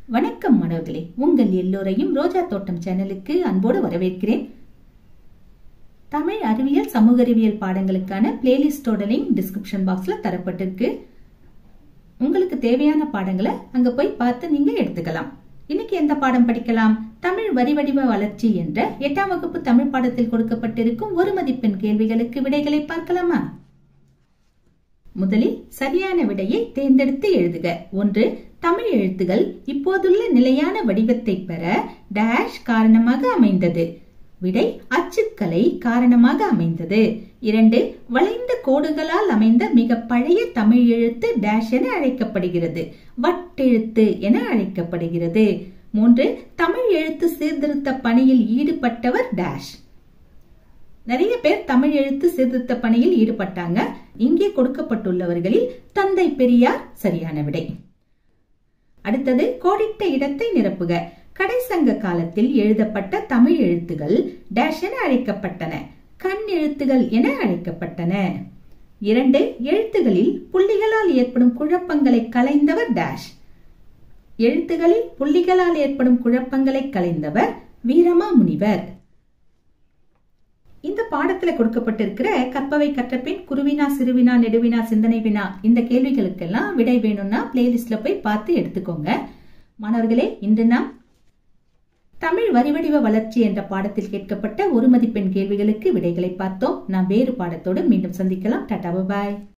வணக்கம் மாணவர்களே உங்கள் எல்லோரையும் ரோஜா தோட்டம் சேனலுக்கு அன்போடு வரவேற்கிறேன் தமிழ் அறிவியல் சமூக அறிவியல் பாடங்களுக்கான பிளேலிஸ்டோட லிங்க் டிஸ்கிரிப்ஷன் பாக்ஸ்ல தரப்பட்டிருக்கு உங்களுக்கு தேவையான பாடங்களை அங்க போய் பார்த்து நீங்க எடுத்துக்கலாம் இன்னைக்கு எந்த பாடம் படிக்கலாம் தமிழ் வரி வடிவ வளர்ச்சி என்ற எட்டாம் வகுப்பு தமிழ் பாடத்தில் கொடுக்கப்பட்டிருக்கும் ஒரு மதிப்பெண் கேள்விகளுக்கு விடைகளை பார்க்கலாமா முதலில் சரியான விடையை தேர்ந்தெடுத்து எழுதுக ஒன்று தமிழ் எழுத்துகள் இப்போதுள்ள நிலையான வடிவத்தை பெற டேஷ் காரணமாக அமைந்தது விடை அச்சுக்கலை காரணமாக அமைந்தது இரண்டு வளைந்த கோடுகளால் அமைந்த மிக பழைய தமிழ் எழுத்து டேஷ் என அழைக்கப்படுகிறது வட்டெழுத்து என அழைக்கப்படுகிறது மூன்று தமிழ் எழுத்து சீர்திருத்த பணியில் ஈடுபட்டவர் டேஷ் நிறைய பேர் தமிழ் எழுத்து சீர்திருத்த பணியில் ஈடுபட்டாங்க இங்கே கொடுக்கப்பட்டுள்ளவர்களில் தந்தை பெரியார் சரியான விடை அடுத்தது கோடிட்ட இடத்தை நிரப்புக கடைசங்க காலத்தில் எழுதப்பட்ட தமிழ் எழுத்துகள் டேஷ் என அழைக்கப்பட்டன கண் எழுத்துகள் என அழைக்கப்பட்டன இரண்டு எழுத்துகளில் புள்ளிகளால் ஏற்படும் குழப்பங்களை கலைந்தவர் டேஷ் எழுத்துகளில் புள்ளிகளால் ஏற்படும் குழப்பங்களை கலைந்தவர் வீரமா முனிவர் இந்த பாடத்துல கொடுக்கப்பட்டிருக்கிற கற்பவை கற்றபின் குருவினா சிறுவினா நெடுவினா சிந்தனை வினா இந்த கேள்விகளுக்கெல்லாம் விடை வேணும்னா பிளேலிஸ்ட்ல போய் பார்த்து எடுத்துக்கோங்க மாணவர்களே இன்று நாம் தமிழ் வரிவடிவ வளர்ச்சி என்ற பாடத்தில் கேட்கப்பட்ட ஒரு மதிப்பெண் கேள்விகளுக்கு விடைகளை பார்த்தோம் நாம் வேறு பாடத்தோடு மீண்டும் சந்திக்கலாம் டாடா பாய்